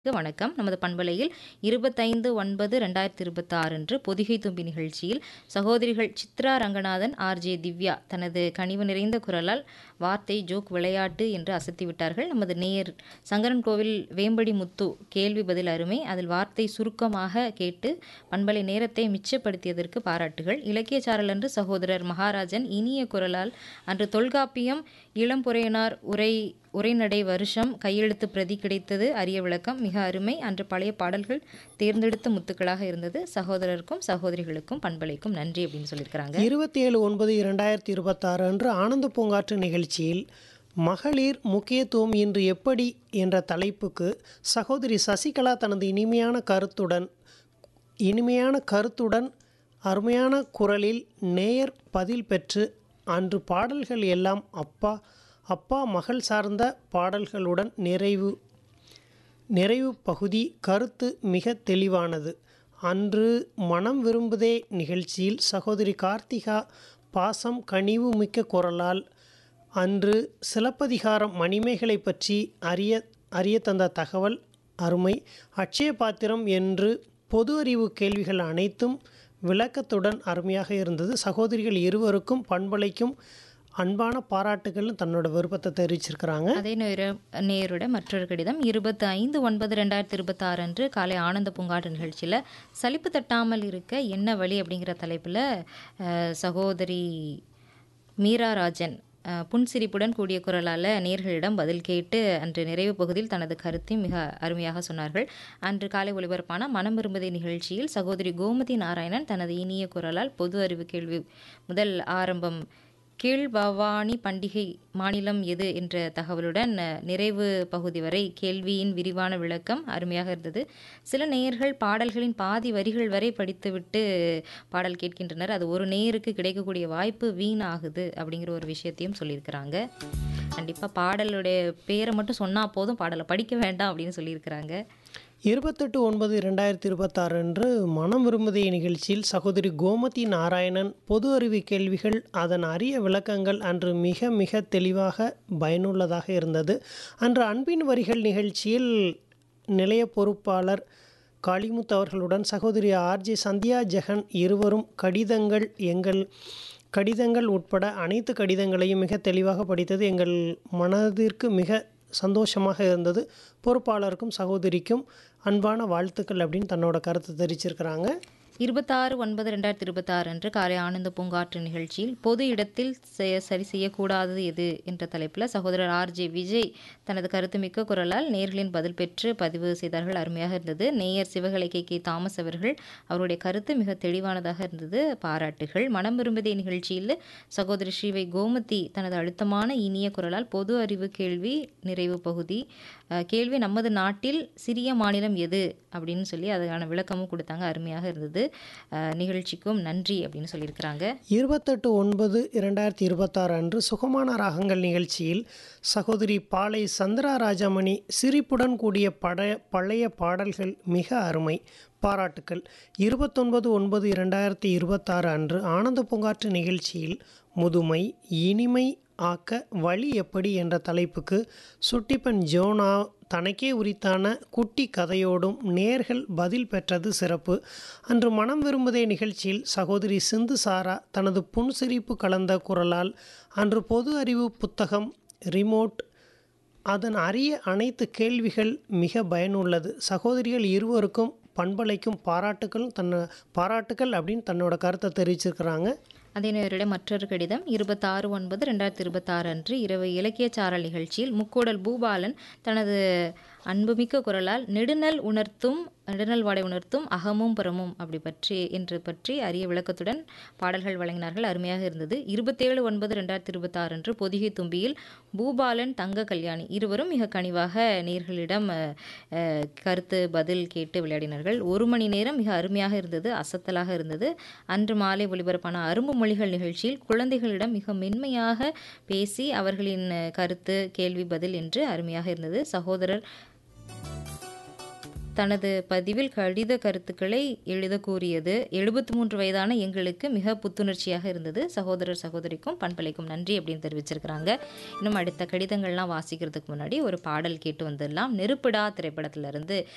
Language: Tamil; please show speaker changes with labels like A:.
A: வணக்கம் நமது பண்பலையில் இருபத்தைந்து ஒன்பது ரெண்டாயிரத்தி இருபத்தாறு அன்று பொதிகை தும்பி நிகழ்ச்சியில் சகோதரிகள் சித்ரா ரங்கநாதன் ஆர்ஜே திவ்யா தனது கனிவு நிறைந்த குரலால் வார்த்தை ஜோக் விளையாட்டு என்று அசத்தி விட்டார்கள் நமது நேயர் சங்கரன் கோவில் வேம்படி முத்து கேள்வி பதில் அருமை அதில் வார்த்தை சுருக்கமாக கேட்டு பண்பலை நேரத்தை மிச்சப்படுத்தியதற்கு பாராட்டுகள் இலக்கியச்சாரல் அன்று சகோதரர் மகாராஜன் இனிய குரலால் அன்று தொல்காப்பியம் இளம்புறையனார் உரை உரைநடை வருஷம் கையெழுத்து பிரதி கிடைத்தது அரிய விளக்கம் மிக அருமை அன்று பழைய பாடல்கள் தேர்ந்தெடுத்த முத்துக்களாக இருந்தது சகோதரருக்கும் சகோதரிகளுக்கும் பண்பலைக்கும் நன்றி அப்படின்னு சொல்லியிருக்கிறாங்க
B: இருபத்தி ஏழு ஒன்பது இரண்டாயிரத்தி இருபத்தாறு அன்று ஆனந்த பூங்காற்று நிகழ்ச்சியில் மகளிர் முக்கியத்துவம் இன்று எப்படி என்ற தலைப்புக்கு சகோதரி சசிகலா தனது இனிமையான கருத்துடன் இனிமையான கருத்துடன் அருமையான குரலில் நேயர் பதில் பெற்று அன்று பாடல்கள் எல்லாம் அப்பா அப்பா மகள் சார்ந்த பாடல்களுடன் நிறைவு நிறைவு பகுதி கருத்து மிக தெளிவானது அன்று மனம் விரும்புதே நிகழ்ச்சியில் சகோதரி கார்த்திகா பாசம் கனிவு மிக்க குரலால் அன்று சிலப்பதிகாரம் மணிமேகலை பற்றி அறிய அறிய தந்த தகவல் அருமை அட்சய பாத்திரம் என்று பொது அறிவு கேள்விகள் அனைத்தும் விளக்கத்துடன் அருமையாக இருந்தது சகோதரிகள் இருவருக்கும் பண்பலைக்கும் அன்பான பாராட்டுகள் தன்னோட விருப்பத்தை தெரிவிச்சிருக்கிறாங்க
A: அதே நேர நேயரோட மற்றொரு கடிதம் இருபத்தி ஐந்து ஒன்பது ரெண்டாயிரத்தி இருபத்தாறு அன்று காலை ஆனந்த பூங்காட்டு நிகழ்ச்சியில் சலிப்பு தட்டாமல் இருக்க என்ன வழி அப்படிங்கிற தலைப்பில் அஹ், சகோதரி மீராராஜன் அஹ், புன்சிரிப்புடன் கூடிய குரலால் நேர்களிடம் பதில் கேட்டு அன்று நிறைவு பகுதியில் தனது கருத்தையும் மிக அருமையாக சொன்னார்கள் அன்று காலை ஒளிபரப்பான மனம் விரும்புதை நிகழ்ச்சியில் சகோதரி கோமதி நாராயணன் தனது இனிய குரலால் பொது அறிவு கேள்வி முதல் ஆரம்பம் கீழ்பவானி பண்டிகை மாநிலம் எது என்ற தகவலுடன் அஹ், நிறைவு பகுதி வரை கேள்வியின் விரிவான விளக்கம் அருமையாக இருந்தது சில நேயர்கள் பாடல்களின் பாதி வரிகள் வரை படித்துவிட்டு பாடல் கேட்கின்றனர் அது ஒரு நேயருக்கு கிடைக்கக்கூடிய வாய்ப்பு வீணாகுது அப்படிங்கிற ஒரு விஷயத்தையும் சொல்லியிருக்கிறாங்க கண்டிப்பாக பாடலுடைய பேரை மட்டும் சொன்னால் போதும் பாடலை படிக்க வேண்டாம் அப்படின்னு சொல்லியிருக்கிறாங்க
B: இருபத்தெட்டு ஒன்பது ரெண்டாயிரத்தி இருபத்தாறு அன்று மனம் விரும்புதைய நிகழ்ச்சியில் சகோதரி கோமதி நாராயணன் பொது அறிவு கேள்விகள் அதன் அரிய விளக்கங்கள் அன்று மிக மிக தெளிவாக பயனுள்ளதாக இருந்தது அன்று அன்பின் வரிகள் நிகழ்ச்சியில் நிலைய பொறுப்பாளர் காளிமுத்து அவர்களுடன் சகோதரி ஆர்ஜே சந்தியா ஜெகன் இருவரும் கடிதங்கள் எங்கள் கடிதங்கள் உட்பட அனைத்து கடிதங்களையும் மிக தெளிவாக படித்தது எங்கள் மனதிற்கு மிக சந்தோஷமாக இருந்தது பொறுப்பாளருக்கும் சகோதரிக்கும் அன்பான வாழ்த்துக்கள் அப்படின்னு தன்னோட கருத்தை தெரிவிச்சிருக்கிறாங்க
A: இருபத்தாறு ஒன்பது ரெண்டாயிரத்தி இருபத்தாறு அன்று காலை ஆனந்த பூங்காற்று நிகழ்ச்சியில் பொது இடத்தில் செய- சரி செய்யக்கூடாதது எது என்ற தலைப்பில் சகோதரர் ஆர்ஜே விஜய் தனது கருத்துமிக்க குரலால் நேர்களின் பதில் பெற்று பதிவு செய்தார்கள் அருமையாக இருந்தது நேயர் சிவகலை கே கே தாமஸ் அவர்கள் அவருடைய கருத்து மிக தெளிவானதாக இருந்தது பாராட்டுகள் மனம் விரும்புதே நிகழ்ச்சியில் சகோதரி ஸ்ரீவை கோமதி தனது அழுத்தமான இனிய குரலால் பொது அறிவு கேள்வி நிறைவு பகுதி அஹ், கேள்வி நமது நாட்டில் சிறிய மாநிலம் எது அப்படின்னு சொல்லி அதுக்கான விளக்கமும் கொடுத்தாங்க அருமையாக இருந்தது அஹ், நிகழ்ச்சிக்கும் நன்றி அப்படின்னு சொல்லியிருக்கிறாங்க
B: இருபத்தெட்டு ஒன்பது இரண்டாயிரத்தி இருபத்தாறு அன்று சுகமான ராகங்கள் நிகழ்ச்சியில் சகோதரி பாலை சந்திரா ராஜாமணி சிரிப்புடன் கூடிய பட பழைய பாடல்கள் மிக அருமை பாராட்டுக்கள் இருபத்தொன்பது ஒன்பது இரண்டாயிரத்தி இருபத்தாறு அன்று ஆனந்த பூங்காற்று நிகழ்ச்சியில் முதுமை இனிமை ஆக்க வழி எப்படி என்ற தலைப்புக்கு சுட்டிப்பன் ஜோனா தனக்கே உரித்தான குட்டி கதையோடும் நேர்கள் பதில் பெற்றது சிறப்பு அன்று மனம் விரும்புதே நிகழ்ச்சியில் சகோதரி சிந்து சாரா தனது புன்சிரிப்பு கலந்த குரலால் அன்று பொது அறிவு புத்தகம் ரிமோட் அதன் அரிய அனைத்து கேள்விகள் மிக பயனுள்ளது சகோதரிகள் இருவருக்கும் பண்பலைக்கும் பாராட்டுக்கள் தன்னை பாராட்டுக்கள் அப்படின்னு தன்னோட கருத்தை தெரிவிச்சிருக்கிறாங்க
A: அதே நேரிடம் மற்றொரு கடிதம் இருபத்தாறு ஒன்பது ரெண்டாயிரத்தி இருபத்தாறு அன்று இரவு இலக்கியச்சாரல் நிகழ்ச்சியில் முக்கூடல் பூபாலன் தனது அன்புமிக்க குரலால் நெடுநல் உணர்த்தும் நெடுநல் வாடை உணர்த்தும் அகமும் புறமும் அப்படி பற்றி என்று பற்றி அரிய விளக்கத்துடன் பாடல்கள் வழங்கினார்கள் அருமையாக இருந்தது இருபத்தேழு ஒன்பது ரெண்டாயிரத்தி இருபத்தாறு அன்று பொதிகை தும்பியில் பூபாலன் தங்க கல்யாணி இருவரும் மிக கனிவாக நேர்களிடம் அஹ், அஹ், கருத்து பதில் கேட்டு விளையாடினார்கள் ஒரு மணி நேரம் மிக அருமையாக இருந்தது அசத்தலாக இருந்தது அன்று மாலை ஒளிபரப்பான அரும்பு மொழிகள் நிகழ்ச்சியில் குழந்தைகளிடம் மிக மென்மையாக பேசி அவர்களின் அஹ், கருத்து கேள்வி பதில் என்று அருமையாக இருந்தது சகோதரர் தனது பதிவில் கடித கருத்துக்களை எழுத கூறியது எழுபத்தி மூன்று வயதான எங்களுக்கு மிக புத்துணர்ச்சியாக இருந்தது சகோதரர் சகோதரிக்கும் பண்பலைக்கும் நன்றி அப்படின்னு தெரிவிச்சிருக்கிறாங்க இன்னும் அடுத்த கடிதங்கள்லாம் வாசிக்கிறதுக்கு முன்னாடி ஒரு பாடல் கேட்டு வந்துடலாம் நெருப்பிடா திரைப்படத்திலிருந்து